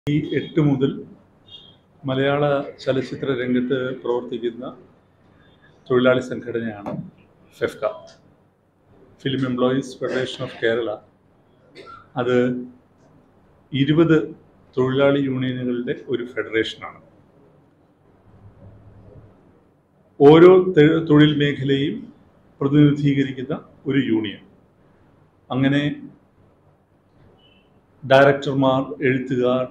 ഈ എട്ട് മുതൽ മലയാള ചലച്ചിത്ര രംഗത്ത് പ്രവർത്തിക്കുന്ന തൊഴിലാളി സംഘടനയാണ് FEFKA film employees federation of Kerala അത് ഇരുപത് തൊഴിലാളി യൂണിയനുകളുടെ ഒരു ഫെഡറേഷനാണ് ഓരോ തെ- തൊഴിൽ മേഖലയും പ്രതിനിധീകരിക്കുന്ന ഒരു യൂണിയൻ അങ്ങനെ ഡയറക്ടർമാർ എഴുത്തുകാർ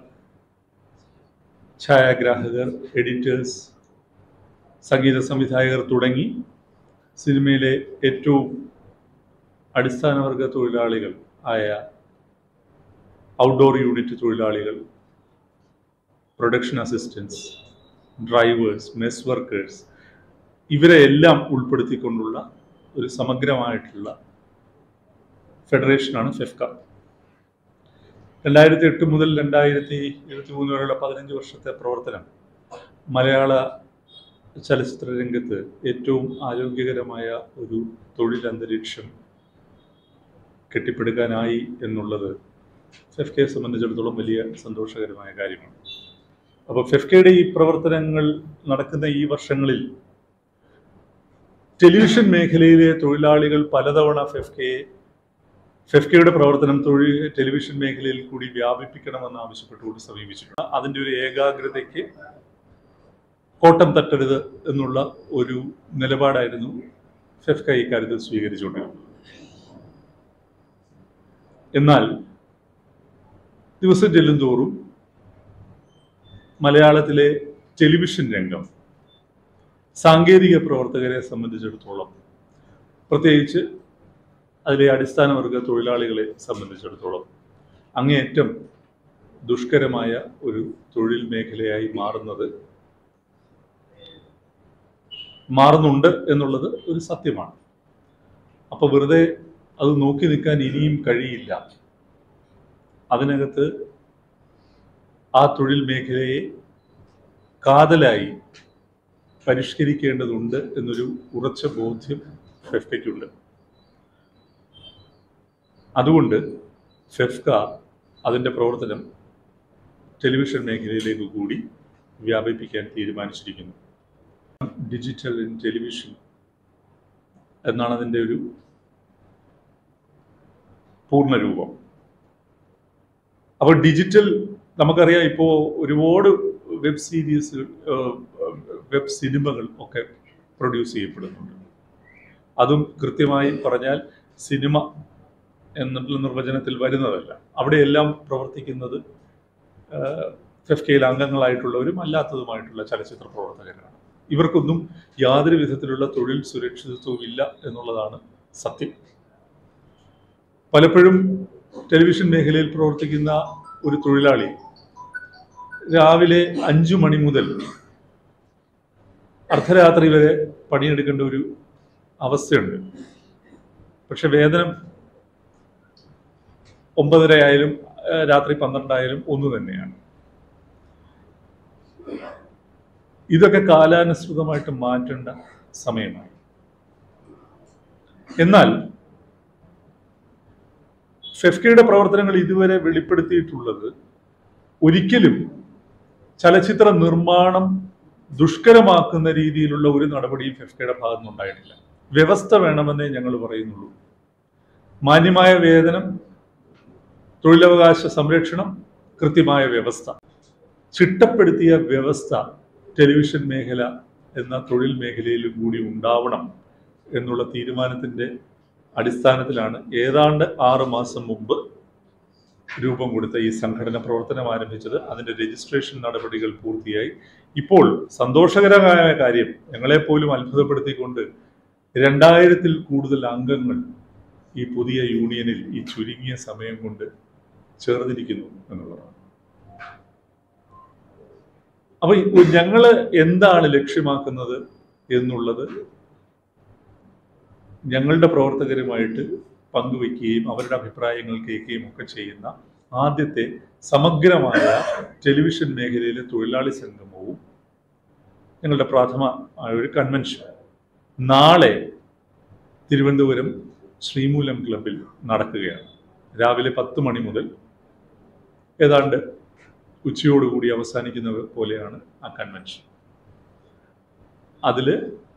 ഛായാഗ്രാഹകർ എഡിറ്റേഴ്സ് സംഗീത സംവിധായകർ തുടങ്ങി സിനിമയിലെ ഏറ്റവും അടിസ്ഥാനവർഗ തൊഴിലാളികൾ ആയ ഔട്ട്ഡോർ യൂണിറ്റ് തൊഴിലാളികൾ production assistance drivers mess workers ഇവരെ എല്ലാം ഉൾപ്പെടുത്തിക്കൊണ്ടുള്ള ഒരു സമഗ്രമായിട്ടുള്ള ഫെഡറേഷനാണ് ഫെഫ്ക രണ്ടായിരത്തി എട്ട് മുതൽ രണ്ടായിരത്തി ഇരുപത്തി മൂന്ന് വരെയുള്ള പതിനഞ്ച് വർഷത്തെ പ്രവർത്തനം മലയാള ചലച്ചിത്ര രംഗത്ത് ഏറ്റവും ആരോഗ്യകരമായ ഒരു തൊഴിൽ അന്തരീക്ഷം കെട്ടിപ്പടുക്കാനായി എന്നുള്ളത് ഫെഫ്കയെ സംബന്ധിച്ചിടത്തോളം വലിയ സന്തോഷകരമായ കാര്യമാണ് അപ്പോൾ ഫെഫ്കയുടെ ഈ പ്രവർത്തനങ്ങൾ നടക്കുന്ന ഈ വർഷങ്ങളിൽ ടെലിവിഷൻ മേഖലയിലെ തൊഴിലാളികൾ പലതവണ ഫെഫ്കയെ ഫെഫ്കയുടെ പ്രവർത്തനം തൊഴിൽ ടെലിവിഷൻ മേഖലയിൽ കൂടി വ്യാപിപ്പിക്കണമെന്ന് ആവശ്യപ്പെട്ടുകൊണ്ട് സമീപിച്ചിട്ടുണ്ട് അതിൻ്റെ ഒരു ഏകാഗ്രതയ്ക്ക് കോട്ടം തട്ടരുത് എന്നുള്ള ഒരു നിലപാടായിരുന്നു ഫെഫ്ക ഇക്കാര്യത്തിൽ സ്വീകരിച്ചുകൊണ്ടിരുന്നത് എന്നാൽ ദിവസം ചെല്ലുന്തോറും മലയാളത്തിലെ ടെലിവിഷൻ രംഗം സാങ്കേതിക പ്രവർത്തകരെ സംബന്ധിച്ചിടത്തോളം പ്രത്യേകിച്ച് അതിലെ അടിസ്ഥാന വർഗ തൊഴിലാളികളെ സംബന്ധിച്ചിടത്തോളം അങ്ങേയറ്റം ദുഷ്കരമായ ഒരു തൊഴിൽ മേഖലയായി മാറുന്നത് മാറുന്നുണ്ട് എന്നുള്ളത് ഒരു സത്യമാണ് അപ്പൊ വെറുതെ അത് നോക്കി നിൽക്കാൻ ഇനിയും കഴിയില്ല അതിനകത്ത് ആ തൊഴിൽ മേഖലയെ കാതലായി പരിഷ്കരിക്കേണ്ടതുണ്ട് എന്നൊരു ഉറച്ച ബോധ്യം ഫെഫ്കയ്ക്കുണ്ട് അതുകൊണ്ട് ഫെഫ്ക അതിൻ്റെ പ്രവർത്തനം ടെലിവിഷൻ മേഖലയിലേക്ക് കൂടി വ്യാപിപ്പിക്കാൻ തീരുമാനിച്ചിരിക്കുന്നു ഡിജിറ്റൽ ഇൻ ടെലിവിഷൻ എന്നാണ് അതിൻ്റെ ഒരു പൂർണ്ണരൂപം അപ്പോൾ ഡിജിറ്റൽ നമുക്കറിയാം ഇപ്പോൾ ഒരുപാട് വെബ് സീരീസ് വെബ് സിനിമകൾ ഒക്കെ പ്രൊഡ്യൂസ് ചെയ്യപ്പെടുന്നുണ്ട് അതും കൃത്യമായി പറഞ്ഞാൽ സിനിമ എന്നുള്ള നിർവചനത്തിൽ വരുന്നതല്ല അവിടെയെല്ലാം പ്രവർത്തിക്കുന്നത് ഫെഫ്കയിൽ അംഗങ്ങളായിട്ടുള്ളവരും അല്ലാത്തതുമായിട്ടുള്ള ചലച്ചിത്ര പ്രവർത്തകരാണ് ഇവർക്കൊന്നും യാതൊരു വിധത്തിലുള്ള തൊഴിൽ സുരക്ഷിതത്വവും ഇല്ല എന്നുള്ളതാണ് സത്യം പലപ്പോഴും ടെലിവിഷൻ മേഖലയിൽ പ്രവർത്തിക്കുന്ന ഒരു തൊഴിലാളി രാവിലെ അഞ്ചു മണി മുതൽ അർദ്ധരാത്രി വരെ പണിയെടുക്കേണ്ട ഒരു അവസ്ഥയുണ്ട് പക്ഷെ വേതനം ഒമ്പതര ആയാലും ഏഹ് രാത്രി പന്ത്രണ്ടായാലും ഒന്ന് തന്നെയാണ് ഇതൊക്കെ കാലാനുസൃതമായിട്ട് മാറ്റേണ്ട സമയമായി എന്നാൽ ഫെഫ്കയുടെ പ്രവർത്തനങ്ങൾ ഇതുവരെ വെളിപ്പെടുത്തിയിട്ടുള്ളത് ഒരിക്കലും ചലച്ചിത്ര നിർമ്മാണം ദുഷ്കരമാക്കുന്ന രീതിയിലുള്ള ഒരു നടപടിയും ഫെഫ്കയുടെ ഭാഗത്തു നിന്നുണ്ടായിട്ടില്ല വ്യവസ്ഥ വേണമെന്നേ ഞങ്ങൾ പറയുന്നുള്ളൂ മാന്യമായ വേതനം തൊഴിലവകാശ സംരക്ഷണം കൃത്യമായ വ്യവസ്ഥ ചിട്ടപ്പെടുത്തിയ വ്യവസ്ഥ ടെലിവിഷൻ മേഖല എന്ന തൊഴിൽ മേഖലയിലും കൂടി ഉണ്ടാവണം എന്നുള്ള തീരുമാനത്തിന്റെ അടിസ്ഥാനത്തിലാണ് ഏതാണ്ട് ആറ് മാസം മുമ്പ് രൂപം കൊടുത്ത ഈ സംഘടന പ്രവർത്തനം ആരംഭിച്ചത് അതിന്റെ രജിസ്ട്രേഷൻ നടപടികൾ പൂർത്തിയായി ഇപ്പോൾ സന്തോഷകരമായ കാര്യം ഞങ്ങളെപ്പോലും അത്ഭുതപ്പെടുത്തിക്കൊണ്ട് രണ്ടായിരത്തിൽ കൂടുതൽ അംഗങ്ങൾ ഈ പുതിയ യൂണിയനിൽ ഈ ചുരുങ്ങിയ സമയം കൊണ്ട് ചേർന്നിരിക്കുന്നു എന്നുള്ളതാണ് അപ്പൊ ഈ ഞങ്ങള് എന്താണ് ലക്ഷ്യമാക്കുന്നത് എന്നുള്ളത് ഞങ്ങളുടെ പ്രവർത്തകരുമായിട്ട് പങ്കുവെക്കുകയും അവരുടെ അഭിപ്രായങ്ങൾ കേൾക്കുകയും ഒക്കെ ചെയ്യുന്ന ആദ്യത്തെ സമഗ്രമായ ടെലിവിഷൻ മേഖലയിലെ തൊഴിലാളി സംഗമവും ഞങ്ങളുടെ പ്രാഥമികമായ ഒരു കൺവെൻഷൻ നാളെ തിരുവനന്തപുരം ശ്രീമൂലം ക്ലബിൽ നടക്കുകയാണ് രാവിലെ പത്ത് മണി മുതൽ ഏതാണ്ട് ഉച്ചയോടുകൂടി അവസാനിക്കുന്ന പോലെയാണ് ആ കൺവെൻഷൻ അതിൽ